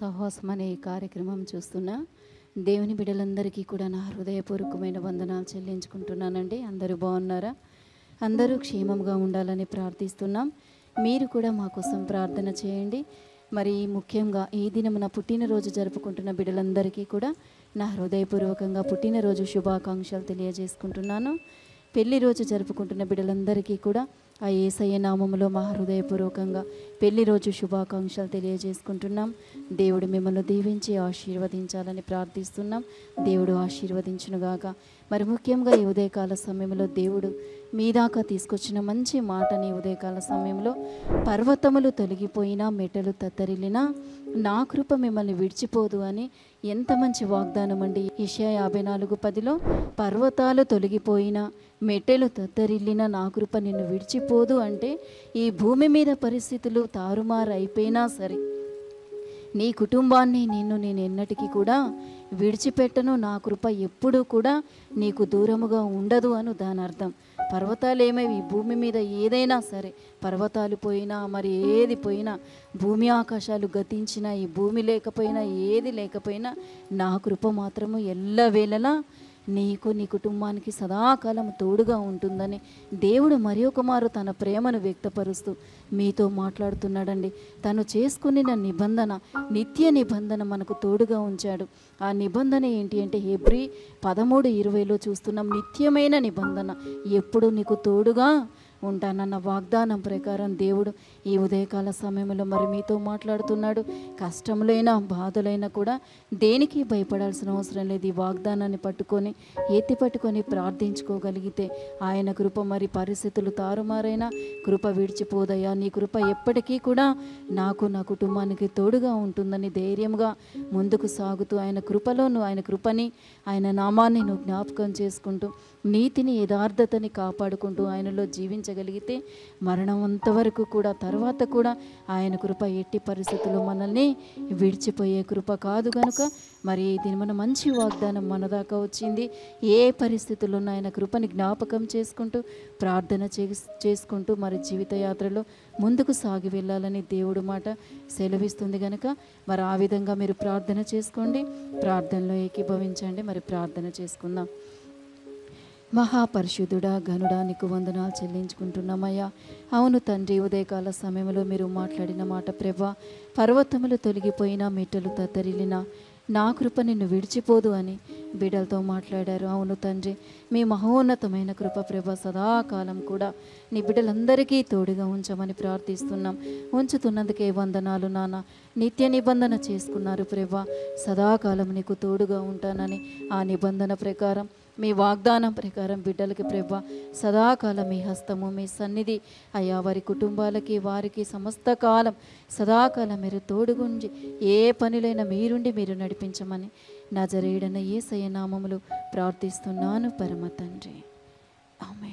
సహవాసం అనే ఈ కార్యక్రమం చూస్తున్న దేవుని బిడ్డలందరికీ కూడా నా హృదయపూర్వకమైన వందనాలు చెల్లించుకుంటున్నానండి అందరూ బాగున్నారా అందరూ క్షేమంగా ఉండాలని ప్రార్థిస్తున్నాం మీరు కూడా మా కోసం ప్రార్థన చేయండి మరి ముఖ్యంగా ఈ దినమున పుట్టినరోజు జరుపుకుంటున్న బిడ్డలందరికీ కూడా నా హృదయపూర్వకంగా పుట్టినరోజు శుభాకాంక్షలు తెలియజేసుకుంటున్నాను పెళ్లి రోజు జరుపుకుంటున్న బిడ్డలందరికీ కూడా ఆ ఏసయ్య నామములో మా హృదయపూర్వకంగా పెళ్లి రోజు శుభాకాంక్షలు తెలియజేసుకుంటున్నాం దేవుడు మిమ్మల్ని దీవించి ఆశీర్వదించాలని ప్రార్థిస్తున్నాం దేవుడు ఆశీర్వదించునుగాక మరి ముఖ్యంగా ఈ ఉదయకాల సమయంలో దేవుడు మీ దాకా తీసుకొచ్చిన మంచి మాటని ఈ ఉదయకాల సమయంలో పర్వతములు తొలగిపోయినా మెటలు తత్తరిల్లినా నా కృప మిమ్మల్ని విడిచిపోదు అని ఎంత మంచి వాగ్దానం అండి ఇషయా యాభై నాలుగు పదిలో పర్వతాలు తొలగిపోయినా మెట్టెలు తత్తరిల్లిన నా కృప నిన్ను విడిచిపోదు అంటే ఈ భూమి మీద పరిస్థితులు తారుమారు అయిపోయినా సరే నీ కుటుంబాన్ని నిన్ను నేను ఎన్నటికీ కూడా విడిచిపెట్టను నా కృప ఎప్పుడూ కూడా నీకు దూరముగా ఉండదు అను దాని అర్థం పర్వతాలు ఏమవి ఈ భూమి మీద ఏదైనా సరే పర్వతాలు పోయినా మరి ఏది పోయినా భూమి ఆకాశాలు గతించినా ఈ భూమి లేకపోయినా ఏది లేకపోయినా నా కృప మాత్రము ఎల్లవేళలా నీకు నీ కుటుంబానికి సదాకాలం తోడుగా ఉంటుందని దేవుడు మరి ఒక మారు తన ప్రేమను వ్యక్తపరుస్తూ మీతో మాట్లాడుతున్నాడండి తను చేసుకున్న నిబంధన నిత్య నిబంధన మనకు తోడుగా ఉంచాడు ఆ నిబంధన ఏంటి అంటే హెబ్రి పదమూడు ఇరవైలో చూస్తున్నాం నిత్యమైన నిబంధన ఎప్పుడు నీకు తోడుగా ఉంటానన్న వాగ్దానం ప్రకారం దేవుడు ఈ ఉదయకాల సమయంలో మరి మీతో మాట్లాడుతున్నాడు కష్టములైనా బాధలైనా కూడా దేనికి భయపడాల్సిన అవసరం లేదు ఈ వాగ్దానాన్ని పట్టుకొని ఎత్తి పట్టుకొని ప్రార్థించుకోగలిగితే ఆయన కృప మరి పరిస్థితులు తారుమారైనా కృప విడిచిపోదయ్యా నీ కృప ఎప్పటికీ కూడా నాకు నా కుటుంబానికి తోడుగా ఉంటుందని ధైర్యంగా ముందుకు సాగుతూ ఆయన కృపలో నువ్వు ఆయన కృపని ఆయన నామాన్ని నువ్వు జ్ఞాపకం చేసుకుంటూ నీతిని యథార్థతని కాపాడుకుంటూ ఆయనలో జీవించగలిగితే మరణం అంతవరకు కూడా తర్వాత కూడా ఆయన కృప ఎట్టి పరిస్థితుల్లో మనల్ని విడిచిపోయే కృప కాదు కనుక మరి దీని మన మంచి వాగ్దానం మన దాకా వచ్చింది ఏ పరిస్థితుల్లో ఆయన కృపని జ్ఞాపకం చేసుకుంటూ ప్రార్థన చేస్- చేసుకుంటూ మరి జీవిత యాత్రలో ముందుకు సాగి వెళ్ళాలని దేవుడు మాట సెలవిస్తుంది కనుక మరి ఆ విధంగా మీరు ప్రార్థన చేసుకోండి ప్రార్థనలో ఏకీభవించండి మరి ప్రార్థన చేసుకుందాం మహాపరిశుద్ధుడా గనుడా నీకు వందనాలు చెల్లించుకుంటున్నామయ్యా అవును తండ్రి ఉదయకాల సమయంలో మీరు మాట్లాడిన మాట ప్రభా పర్వతములు తొలగిపోయినా మెట్టలు తత్తరిల్లినా నా కృప నిన్ను విడిచిపోదు అని బిడ్డలతో మాట్లాడారు అవును తండ్రి మీ మహోన్నతమైన కృప ప్రభ సదాకాలం కూడా నీ బిడ్డలందరికీ తోడుగా ఉంచమని ప్రార్థిస్తున్నాం ఉంచుతున్నందుకే వందనాలు నాన్న నిత్య నిబంధన చేసుకున్నారు ప్రభ సదాకాలం నీకు తోడుగా ఉంటానని ఆ నిబంధన ప్రకారం మీ వాగ్దానం ప్రకారం బిడ్డలకి ప్రభ సదాకాలం మీ హస్తము మీ సన్నిధి అయ్యా వారి కుటుంబాలకి వారికి సమస్త కాలం సదాకాలం మీరు తోడుగుండి ఏ పనులైనా మీరుండి మీరు నడిపించమని నా జరేడన ఏ నామములు ప్రార్థిస్తున్నాను పరమ తండ్రి ఆమె